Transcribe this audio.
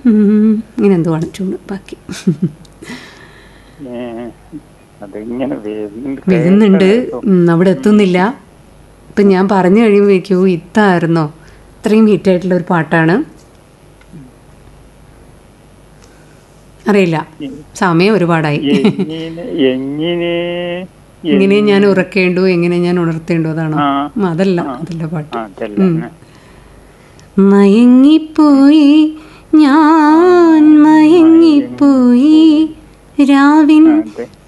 ഉം, ഇങ്ങനെ എന്തോ ആണ് ചൂണ് ബാക്കി ഏ, അതിങ്ങനെ വരുന്നുണ്ട്. വരുന്നുണ്ട് കേൾക്കാം. ഉം, അവിടെ എത്തുന്നില്ല ഇപ്പം ഞാൻ പറഞ്ഞു കഴിയുമ്പോഴേക്കോ ഇത്തായിരുന്നോ ഇത്രയും ഹിറ്റായിട്ടുള്ള ഒരു പാട്ടാണ് അറിയില്ല സമയം ഒരുപാടായി എങ്ങനെ എങ്ങനെ എങ്ങനെ ഞാൻ ഉറക്കേണ്ടു എങ്ങനെ ഞാൻ ഉണർത്തേണ്ടു അതാണോ ആ. ഉം, അതല്ല അതല്ല പാട്ട് ആ, അതല്ല മയങ്ങിപ്പോയി ഞാൻ മയങ്ങിപ്പോയി രാവിൻ അതെ